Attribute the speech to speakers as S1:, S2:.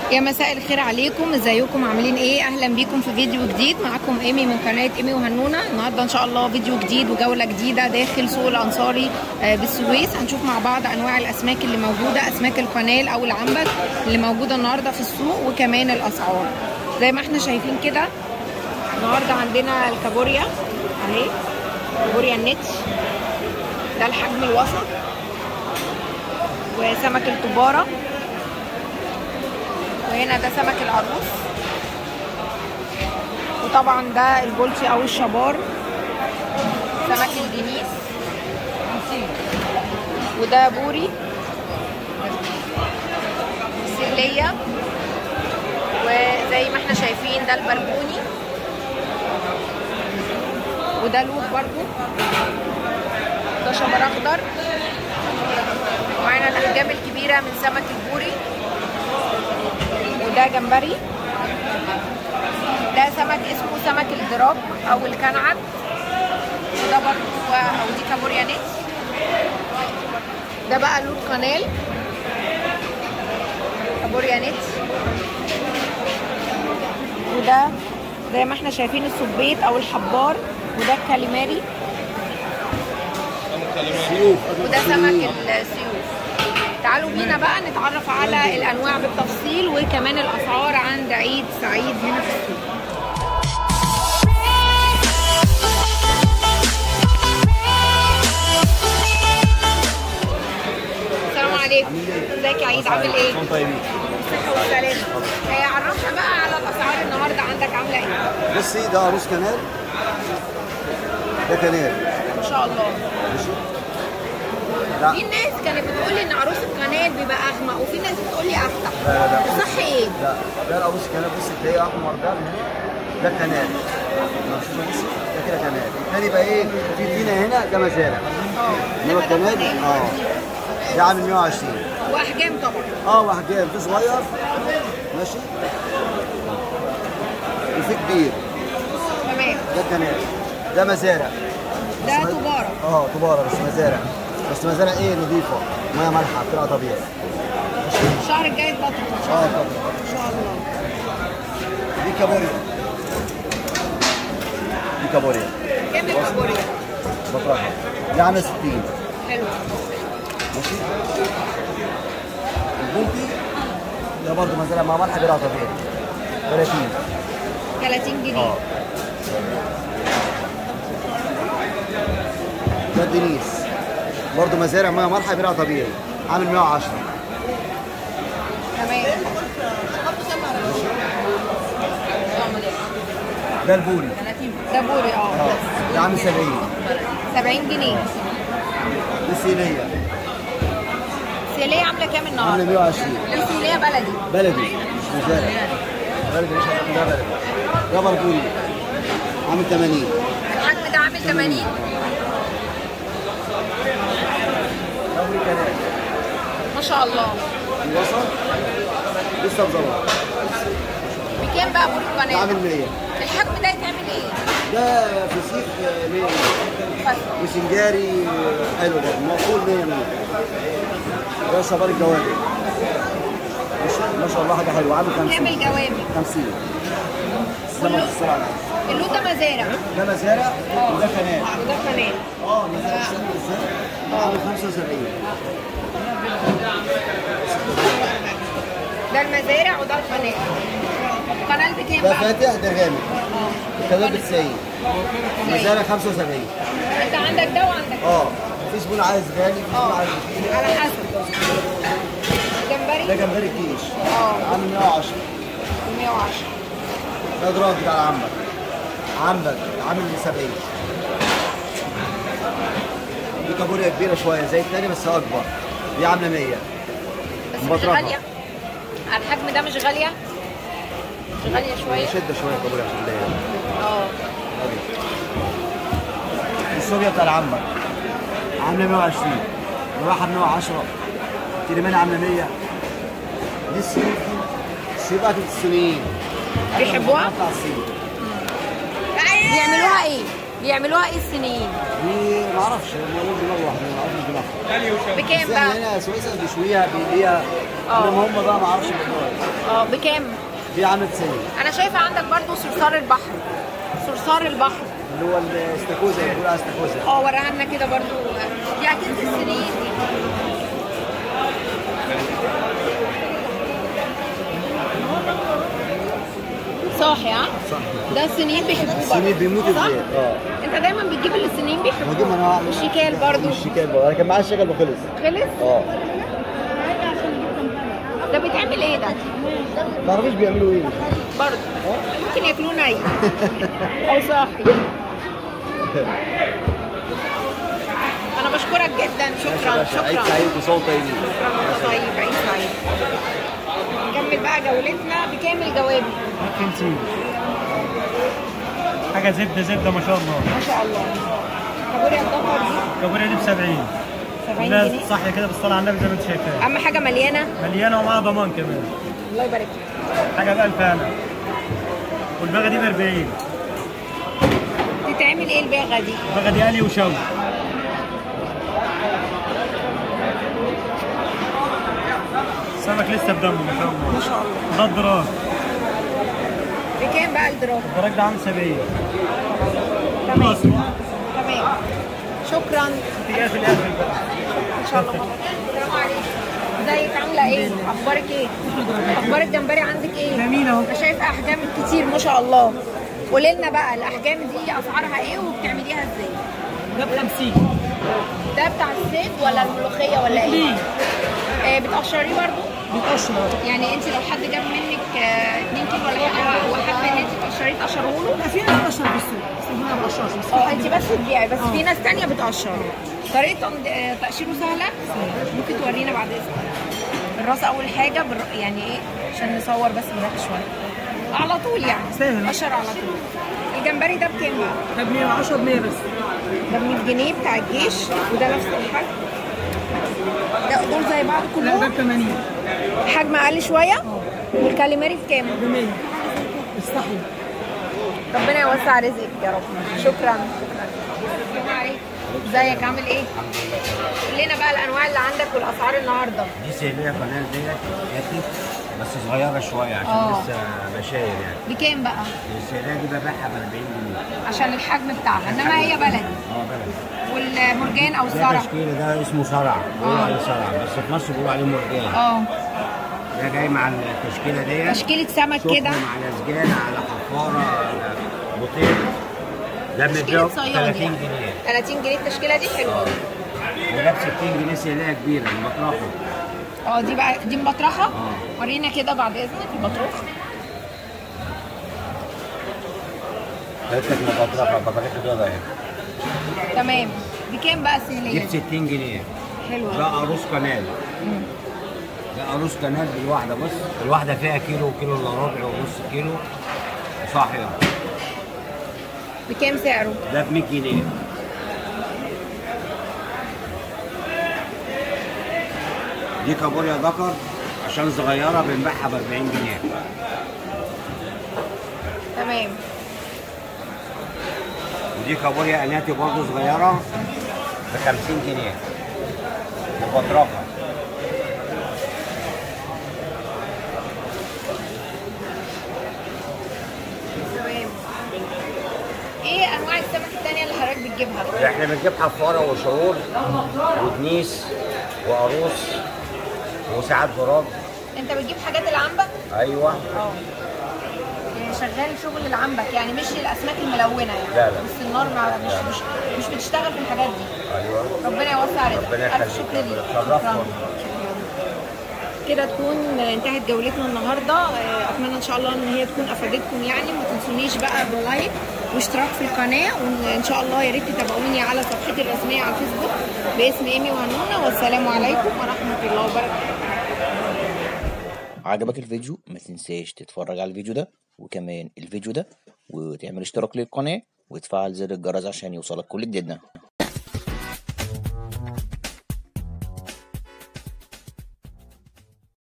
S1: يا مساء الخير عليكم ازيكم عاملين ايه اهلا بيكم في فيديو جديد معاكم ايمي من قناه ايمي وهنونه النهارده ان شاء الله فيديو جديد وجوله جديده داخل سوق الانصاري آه، بالسويس هنشوف مع بعض انواع الاسماك اللي موجوده اسماك القنال او العنبك اللي موجوده النهارده في السوق وكمان الاسعار زي ما احنا شايفين كده النهارده عندنا الكابوريا اهي كابوريا النتش ده الحجم الوسط وسمك الكباره وهنا ده سمك العروس وطبعا ده البولتي او الشبار سمك الدنيس وده بوري السرلية وزي ما احنا شايفين ده البربوني وده لوب برضو ده شبر اخضر ومعانا الاحجام الكبيرة من سمك البوري وده جمبري ده سمك اسمه سمك الدراب او الكنعد وده برضو او دي كابوريا نت ده بقى لون قنال كابوريا نت وده زي ما احنا شايفين السبيط او الحبار وده الكاليماري وده سمك السيوف تعالوا بينا بقى نتعرف على الانواع بالتفصيل وكمان الاسعار عند عيد سعيد هنا في السوق السلام عليكم ازيك يا عيد عامل ايه؟
S2: طيبين
S1: صحة وسلامة آه، عرفنا بقى على الاسعار النهارده عندك عامله ايه؟
S2: بصي ده عروس كنال ده كنال
S1: ما شاء الله
S2: ماشي
S1: في
S2: لا
S1: ناس كانت بتقول لي ان عروس القناه بيبقى اغمق وفي ناس بتقول لي افتح
S2: لا لا لا
S1: صح ايه؟
S2: لا ده العروس كنال بصي تلاقيه احمر ده من هنا ده كنال ماشي بصي ده كده كنال الثاني بقى ايه في فينا هنا ده مزارع انما الكنال اه ده عامل 120
S1: واحجام طبعا
S2: اه واحجام في صغير ماشي وفي كبير
S1: تمام
S2: ده كنال ده مزارع
S1: ده
S2: بس ما-
S1: تجاره
S2: اه تجاره بس مزارع بس مزارع ايه نظيفه ميه مالحه بتطلع طبيعي
S1: الشهر الجاي تبطل ان شاء
S2: اه
S1: الله
S2: طبعا
S1: ان شاء الله
S2: دي كابوريا دي كابوريا
S1: كام الكابوريا؟
S2: بطرحها دي عامله 60
S1: حلو
S2: ماشي البولتي ده برضه مزارع ميه مالحه بيطلع طبيعي 30
S1: 30 جنيه
S2: اه ده الدنيس برضه مزارع ميه مالحه بيطلع طبيعي عامل 110
S1: تمام
S2: ده البوري
S1: ده بوري اه
S2: اه ده عامل 70
S1: 70 جنيه
S2: دي السينيه
S1: سيليه عامله كام
S2: عامله
S1: النهارده؟
S2: 120
S1: دي سيليه بلدي
S2: بلدي مش مزارع بلدي مش عارف ده بلدي ده بربوري عامل 80
S1: الحجم ده عامل 80
S2: ده بوري كنال
S1: ما شاء الله
S2: الوسط لسه مظبط
S1: بكام بقى بوري
S2: ده
S1: القناه؟
S2: عامل 100
S1: الحجم ده يتعمل ايه؟
S2: ده فسيخ 100
S1: فس.
S2: وسنجاري حلو برضه مقفول 100 100 ده صبار الجوابي ماشي؟ ما شاء الله حاجه حلوه عامل 50
S1: نعمل جوابي
S2: 50 السمك السرعه
S1: اللون ده مزارع
S2: ده مزارع وده كنال
S1: وده قناه
S2: اه مزارع السنة بالذات ده عامل 75
S1: ده المزارع وده القناه القناه بكام
S2: ده
S1: بقى؟
S2: فاتح ده غامق الكباب ب 90 مزارع 75
S1: انت عندك ده وعندك
S2: اه في زبون عايز غالي في زبون عايز رخيص.
S1: على حسب
S2: ده
S1: جمبري
S2: جمبري الجيش
S1: اه
S2: عامل 110
S1: 110
S2: ده دراج بتاع العنبك عنبك عامل 70 دي كابوريا كبيره شويه زي التاني بس اكبر دي عامله 100
S1: بس مش
S2: مبطرقة.
S1: غاليه على الحجم ده مش غاليه مش غاليه شويه
S2: شده شويه كابوريا عشان ده
S1: اه
S2: الصوبيا بتاع العنبك عامله 120 الواحه ب 110 كريمان عامله 100 دي السيوف دي السيوف بتاعت الصينيين
S1: بيحبوها؟
S2: بتاع الصين
S1: بيعملوها ايه؟ بيعملوها ايه الصينيين؟
S2: دي ما اعرفش هم لهم دماغ واحده ما اعرفش دماغها
S1: بكام
S2: بس احنا
S1: بقى؟
S2: هنا سويسرا بيشويها بيديها
S1: اه.
S2: انما هم بقى ما اعرفش بالله
S1: اه بكام
S2: دي عامل 90
S1: انا شايفه عندك برضو صرصار البحر صرصار البحر
S2: اللي هو الاستاكوزا اللي بيقولوا عليها استاكوزا
S1: اه وراها لنا كده برضو دي اكيد السنين دي صاحي ها
S2: صح
S1: ده السنين بيحبوه برضو.
S2: السنين بيموتوا
S1: صح؟
S2: ازاي اه
S1: انت دايما بتجيب اللي السنين بيحبوه
S2: ودي ما انا
S1: والشيكال برضو
S2: الشيكال برضه انا كان معايا الشيكال وخلص
S1: خلص
S2: اه
S1: ده بيتعمل ايه ده
S2: ما تعرفيش بيعملوا ايه
S1: برضو ممكن ياكلوه ني او صاحي انا بشكرك جدا شكرا
S2: عيد
S1: شكرا
S2: سعيد وصوت طيبين
S1: شكرا طيب عيد سعيد نكمل بقى جولتنا بكام الجواب
S3: خمسين حاجة زبدة زبدة ما شاء الله
S1: ما شاء الله كابوريا الضفر دي
S3: كابوريا دي ب 70
S1: 70
S3: لا
S1: جنيه
S3: صح كده بالصلاة على النبي زي ما انت شايفها
S1: اهم حاجه مليانه
S3: مليانة ومعاها ضمان كمان
S1: الله يبارك لك
S3: حاجة ب 1000 هنا والباغة دي ب 40
S1: تتعمل ايه الباغه دي
S3: الباغة دي قلي وشوي سمك لسه بدمه ما شاء الله
S1: ما شاء الله
S3: ده الدراج
S1: بكام بقى الدراج
S3: الدراج ده عامل 70
S1: تمام
S3: مصر
S1: تمام شكرا
S3: انت جاي في الاخر بقى
S1: ان شاء الله السلام عليكم ازيك عامله ايه اخبارك ايه اخبار الجمبري عندك ايه
S3: جميل اهو
S1: انا شايفه احجام كتير ما شاء الله قولي لنا بقى الاحجام دي اسعارها ايه وبتعمليها ازاي
S3: ده ب 50
S1: ده بتاع الصيد ولا الملوخيه ولا ايه
S3: ليه؟
S1: آه بتقشريه برضو
S3: بتقشر
S1: يعني انت لو حد جاب منك 2 كيلو ولا حاجه وحابه ان انت تقشريه تقشره له
S3: في ناس بتقشر بالسوق بس انا ما بقشرش
S1: اه انت بس تبيعي بس في ناس تانية بتقشر طريقة تن- آه، تقشيره سهلة ممكن تورينا بعد اذنك الراس اول حاجة بر... يعني ايه عشان نصور بس براحة شوية على طول يعني
S3: سهل.
S1: قشر على طول الجمبري ده بكام بقى؟
S3: ده ب 110 ب 100 بس
S1: ده ب 100 جنيه بتاع الجيش وده نفس الحجم ده دول زي بعض كلهم
S3: 80
S1: حجم اقل شوية والكاليماري بكام؟
S3: ب 100 استحي
S1: ربنا يوسع رزقك يا رب شكرا شكرا السلام عليكم ازيك عامل ايه؟ قول لنا بقى الانواع اللي عندك والاسعار النهارده
S4: دي سيلية قناة ديت ياتي بس صغيرة شوية عشان
S1: آه.
S4: لسه بشاير يعني
S1: بكام بقى؟
S4: السيلية دي ببيعها ب 40 جنيه
S1: عشان الحجم بتاعها انما هي بلدي
S4: اه بلد
S1: والمرجان او
S4: ده
S1: الصرع
S4: تشكيلة ده اسمه صرع بيقولوا عليه صرع بس في مصر بيقولوا عليه مرجان
S1: اه
S4: ده جاي مع التشكيلة ديت
S1: تشكيلة سمك
S4: سخن
S1: كده
S4: مع لزجان على حفارة على بطيط ده
S1: تشكيلة
S4: بنبيعه ب
S1: صياد
S4: 30
S1: يعني
S4: جنيه
S1: 30 جنيه التشكيلة دي حلوة
S4: وده ب 60 جنيه سيلية كبيرة المطرحة
S1: اه دي بقى دي مبطرحة
S4: اه.
S1: ورينا كده بعد اذنك البطروخ
S4: حتة مطرحة بطريقة كده اهي
S1: تمام بكام بقى
S4: دي
S1: السهلية
S4: ب
S1: دي؟
S4: 60 جنيه
S1: حلوة
S4: ده قاروص كنال ده قاروص كنال بالواحدة بص الواحدة فيها كيلو كيلو الا ربع ونص كيلو صاحية
S1: بكام سعره؟
S4: ده ب 100 جنيه دي كابوريا ذكر عشان صغيرة بنبيعها ب 40 جنيه
S1: تمام
S4: ودي كابوريا اناتي برضه صغيرة ب 50 جنيه مبطرقة
S1: تمام ايه انواع السمك التانية اللي حضرتك بتجيبها؟
S4: احنا بنجيب حفارة وشعور ودنيس وقاروص وساعات براج
S1: انت بتجيب حاجات العنبة؟
S4: ايوه
S1: اه يعني شغال شغل العنبك يعني مش الاسماك الملونه يعني
S4: لا، لا.
S1: بس النار ما مش مش مش بتشتغل في الحاجات دي
S4: ايوه
S1: ربنا يوسع رزقك
S4: ربنا
S1: الف
S4: يخليك.
S1: شكر ليك
S4: شرفنا.
S1: شكراً. كده تكون انتهت جولتنا النهارده اه، اتمنى ان شاء الله ان هي تكون افادتكم يعني ما تنسونيش بقى باللايك واشتراك في القناه وان شاء الله يا ريت تتابعوني على صفحتي الرسميه على الفيسبوك باسم ايمي وهنونه والسلام عليكم ورحمه الله وبركاته
S5: عجبك الفيديو ما تنساش تتفرج على الفيديو ده وكمان الفيديو ده وتعمل اشتراك للقناة وتفعل زر الجرس عشان يوصلك كل جديدنا